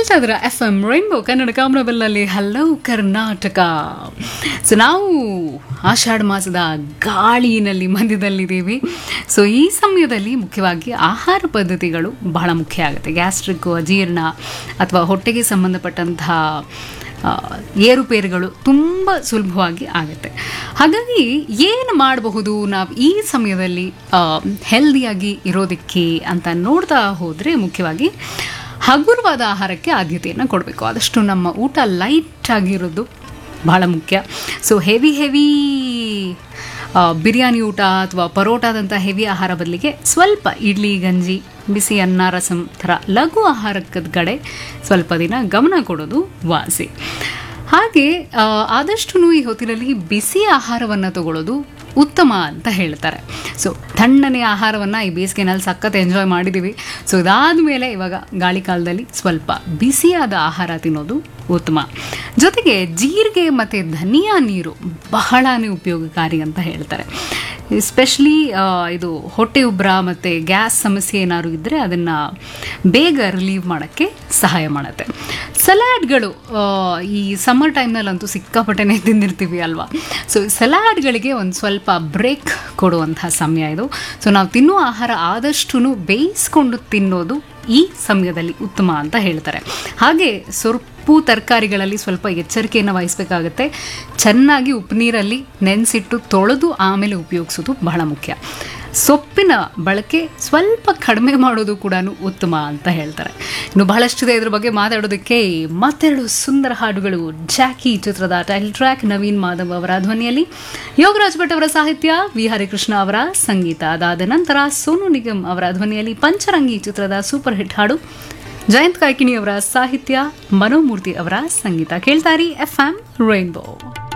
ಕೇಳ್ತಾ ಇದ್ರ F M rainbow Kannada ಕಾಮನಬೆಲ್ನಲ್ಲಿ ಹಲೋ ಕರ್ನಾಟಕ ಸೊ ನಾವು ಆಷಾಢ ಮಾಸದ ಗಾಳಿನಲ್ಲಿ ಮಧ್ಯದಲ್ಲಿದ್ದೀವಿ ಸೊ ಈ ಸಮಯದಲ್ಲಿ ಮುಖ್ಯವಾಗಿ ಆಹಾರ ಪದ್ಧತಿಗಳು ಬಹಳ ಮುಖ್ಯ ಆಗುತ್ತೆ ಗ್ಯಾಸ್ಟ್ರಿಕ್ ಅಜೀರ್ಣ ಅಥವಾ ಹೊಟ್ಟೆಗೆ ಸಂಬಂಧಪಟ್ಟಂತಹ ಆ, ಏರುಪೇರುಗಳು ತುಂಬ ಸುಲಭವಾಗಿ ಆಗುತ್ತೆ ಹಾಗಾಗಿ ಏನು ಮಾಡಬಹುದು ನಾವು ಈ ಸಮಯದಲ್ಲಿ ಹೆಲ್ದಿಯಾಗಿ ಇರೋದಕ್ಕೆ ಅಂತ ನೋಡ್ತಾ ಹೋದರೆ ಮುಖ್ಯವಾಗಿ ಹಗುರವಾದ ಆಹಾರಕ್ಕೆ ಆದ್ಯತೆಯನ್ನು ಕೊಡಬೇಕು ಆದಷ್ಟು ನಮ್ಮ ಊಟ ಲೈಟ್ ಆಗಿರೋದು ಬಹಳ ಮುಖ್ಯ ಸೊ ಹೆವಿ ಹೆವಿ ಬಿರಿಯಾನಿ ಊಟ ಅಥವಾ ಪರೋಟಾದಂಥ ಹೆವಿ ಆಹಾರ ಬದಲಿಗೆ ಸ್ವಲ್ಪ ಇಡ್ಲಿ ಗಂಜಿ ಬಿಸಿ ಅನ್ನ ರಸಂ ಥರ ಲಘು ಆಹಾರಕ್ಕದ ಕಡೆ ಸ್ವಲ್ಪ ದಿನ ಗಮನ ಕೊಡೋದು ವಾಸಿ ಹಾಗೆ ಆ, ಆದಷ್ಟು ಈ ಹೊತ್ತಿನಲ್ಲಿ ಬಿಸಿ ಆಹಾರವನ್ನು ತಗೊಳ್ಳೋದು ಉತ್ತಮ ಅಂತ ಹೇಳ್ತಾರೆ ಸೊ ತಣ್ಣನೆ ಆಹಾರವನ್ನು ಈ ಬೇಸಿಗೆನಲ್ಲಿ ಸಖತ್ ಎಂಜಾಯ್ ಮಾಡಿದ್ದೀವಿ ಸೊ ಇದಾದಮೇಲೆ ಇವಾಗ ಗಾಳಿ ಕಾಲದಲ್ಲಿ ಸ್ವಲ್ಪ ಬಿಸಿಯಾದ ಆಹಾರ ತಿನ್ನೋದು ಉತ್ತಮ ಜೊತೆಗೆ ಜೀರಿಗೆ ಮತ್ತು ಧನಿಯಾ ನೀರು ಬಹಳನೇ ಉಪಯೋಗಕಾರಿ ಅಂತ ಹೇಳ್ತಾರೆ ಎಸ್ಪೆಷಲಿ ಇದು ಹೊಟ್ಟೆ ಉಬ್ರ ಮತ್ತು ಗ್ಯಾಸ್ ಸಮಸ್ಯೆ ಏನಾದ್ರು ಇದ್ದರೆ ಅದನ್ನು ಬೇಗ ರಿಲೀವ್ ಮಾಡೋಕ್ಕೆ ಸಹಾಯ ಮಾಡುತ್ತೆ ಸಲಾಡ್ಗಳು ಆ, ಈ ಸಮ್ಮರ್ ಟೈಮ್ನಲ್ಲಂತೂ ಸಿಕ್ಕಾಪಟ್ಟೆನೇ ತಿಂದಿರ್ತೀವಿ ಅಲ್ವಾ ಸೊ ಸಲಾಡ್ಗಳಿಗೆ ಒಂದು ಸ್ವಲ್ಪ ಬ್ರೇಕ್ ಕೊಡುವಂಥ ಸಮಯ ಇದು ಸೊ ನಾವು ತಿನ್ನೋ ಆಹಾರ ಆದಷ್ಟು ಬೇಯಿಸ್ಕೊಂಡು ತಿನ್ನೋದು ಈ ಸಮಯದಲ್ಲಿ ಉತ್ತಮ ಅಂತ ಹೇಳ್ತಾರೆ ಹಾಗೆ ಸೊಪ್ಪು ತರಕಾರಿಗಳಲ್ಲಿ ಸ್ವಲ್ಪ ಎಚ್ಚರಿಕೆಯನ್ನು ವಹಿಸಬೇಕಾಗತ್ತೆ ಚೆನ್ನಾಗಿ ಉಪ್ಪು ನೀರಲ್ಲಿ ನೆನೆಸಿಟ್ಟು ತೊಳೆದು ಆಮೇಲೆ ಉಪಯೋಗಿಸೋದು ಬಹಳ ಮುಖ್ಯ ಸೊಪ್ಪಿನ ಬಳಕೆ ಸ್ವಲ್ಪ ಕಡಿಮೆ ಮಾಡೋದು ಕೂಡ ಉತ್ತಮ ಅಂತ ಹೇಳ್ತಾರೆ ಇನ್ನು ಬಹಳಷ್ಟಿದೆ ಇದ್ರ ಬಗ್ಗೆ ಮಾತಾಡೋದಕ್ಕೆ ಮತ್ತೆರಡು ಸುಂದರ ಹಾಡುಗಳು ಜಾಕಿ ಚಿತ್ರದ ಟೈಟಲ್ ಟ್ರ್ಯಾಕ್ ನವೀನ್ ಮಾಧವ್ ಅವರ ಧ್ವನಿಯಲ್ಲಿ ಯೋಗರಾಜ್ ಭಟ್ ಅವರ ಸಾಹಿತ್ಯ ವಿ ಹರಿಕೃಷ್ಣ ಅವರ ಸಂಗೀತ ಅದಾದ ನಂತರ ಸೋನು ನಿಗಮ್ ಅವರ ಧ್ವನಿಯಲ್ಲಿ ಪಂಚರಂಗಿ ಚಿತ್ರದ ಸೂಪರ್ ಹಿಟ್ ಹಾಡು ಜಯಂತ್ ಕಾಯ್ಕಿಣಿ ಅವರ ಸಾಹಿತ್ಯ ಮನೋಮೂರ್ತಿ ಅವರ ಸಂಗೀತ ಕೇಳ್ತಾರಿ ಎಫ್ ಎಂ ರೈನ್ಬೋ